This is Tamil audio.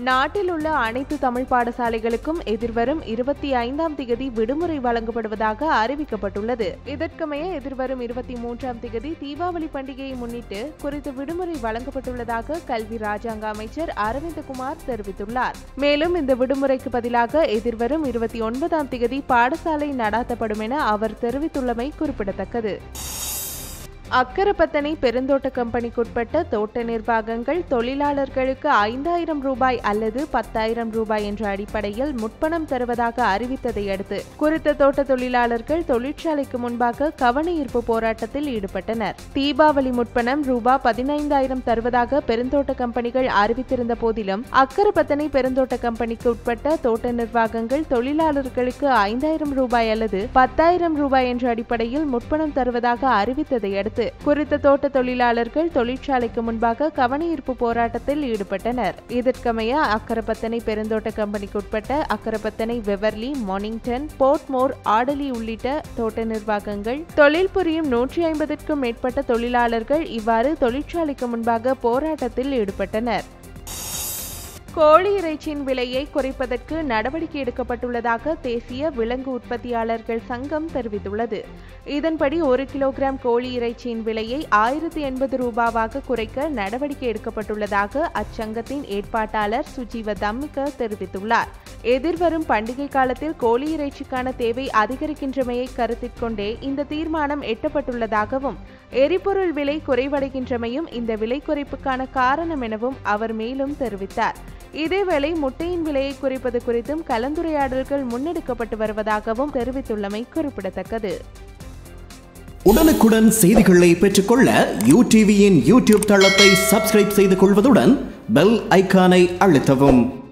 நாட்டில் உள்ள அனைத்து தமிழ் பாடசாலைகளுக்கும் எதிர்வரும் இருபத்தி ஐந்தாம் திகதி விடுமுறை வழங்கப்படுவதாக அறிவிக்கப்பட்டுள்ளது இதற்கமைய எதிர்வரும் இருபத்தி மூன்றாம் திகதி தீபாவளி பண்டிகையை முன்னிட்டு குறித்த விடுமுறை வழங்கப்பட்டுள்ளதாக கல்வி ராஜாங்க அமைச்சர் அரவிந்தகுமார் தெரிவித்துள்ளார் மேலும் இந்த விடுமுறைக்கு பதிலாக எதிர்வரும் இருபத்தி ஒன்பதாம் திகதி பாடசாலை நடாத்தப்படும் என அவர் தெரிவித்துள்ளமை குறிப்பிடத்தக்கது அக்கரப்பத்தனை பெருந்தோட்ட கம்பெனிக்குட்பட்ட தோட்ட நிர்வாகங்கள் தொழிலாளர்களுக்கு ஐந்தாயிரம் ரூபாய் அல்லது பத்தாயிரம் ரூபாய் என்ற அடிப்படையில் முற்பணம் தருவதாக அறிவித்ததை அடுத்து குறித்த தோட்ட தொழிலாளர்கள் தொழிற்சாலைக்கு முன்பாக கவனஈர்ப்பு போராட்டத்தில் ஈடுபட்டனர் தீபாவளி முற்பணம் ரூபாய் பதினைந்தாயிரம் தருவதாக பெருந்தோட்ட கம்பெனிகள் அறிவித்திருந்த போதிலும் அக்கரப்பத்தனை பெருந்தோட்ட கம்பெனிக்கு உட்பட்ட தோட்ட நிர்வாகங்கள் தொழிலாளர்களுக்கு ஐந்தாயிரம் ரூபாய் அல்லது பத்தாயிரம் ரூபாய் என்ற அடிப்படையில் முற்பணம் தருவதாக அறிவித்ததை அடுத்து குறித்த தோட்ட தொழிலாளர்கள் தொழிற்சாலைக்கு முன்பாக கவனஈர்ப்பு போராட்டத்தில் ஈடுபட்டனர் இதற்கமைய அக்கரப்பத்தனை பெருந்தோட்ட கம்பெனிக்கு உட்பட்ட அக்கரப்பத்தனை வெவர்லி மார்னிங்டன் போர்ட்மோர் ஆடலி உள்ளிட்ட தோட்ட நிர்வாகங்கள் தொழில் புரியும் நூற்றி ஐம்பதுக்கும் மேற்பட்ட தொழிலாளர்கள் இவ்வாறு தொழிற்சாலைக்கு முன்பாக போராட்டத்தில் ஈடுபட்டனர் கோழி இறைச்சியின் விலையை குறைப்பதற்கு நடவடிக்கை எடுக்கப்பட்டுள்ளதாக தேசிய விலங்கு உற்பத்தியாளர்கள் சங்கம் தெரிவித்துள்ளது இதன்படி ஒரு கிலோகிராம் கோழி இறைச்சியின் விலையை ஆயிரத்தி எண்பது ரூபாவாக குறைக்க நடவடிக்கை எடுக்கப்பட்டுள்ளதாக அச்சங்கத்தின் ஏற்பாட்டாளர் சுஜீவ தம்மிக தெரிவித்துள்ளார் எதிர்வரும் பண்டிகை காலத்தில் கோழி இறைச்சிக்கான தேவை அதிகரிக்கின்றமையை கருத்தில் கொண்டே இந்த தீர்மானம் எட்டப்பட்டுள்ளதாகவும் எரிபொருள் விலை குறைவடைகின்றமையும் இந்த விலை குறைப்புக்கான காரணம் எனவும் அவர் மேலும் தெரிவித்தார் இதேவேளை முட்டையின் விலையை குறைப்பது குறித்தும் கலந்துரையாடல்கள் முன்னெடுக்கப்பட்டு வருவதாகவும் தெரிவித்துள்ளமை குறிப்பிடத்தக்கது உடனுக்குடன் செய்திகளை பெற்றுக்கொள்ள யூ டிவியின் யூடியூப் தளத்தை சப்ஸ்கிரைப் செய்து கொள்வதுடன் பெல் ஐக்கானை அழுத்தவும்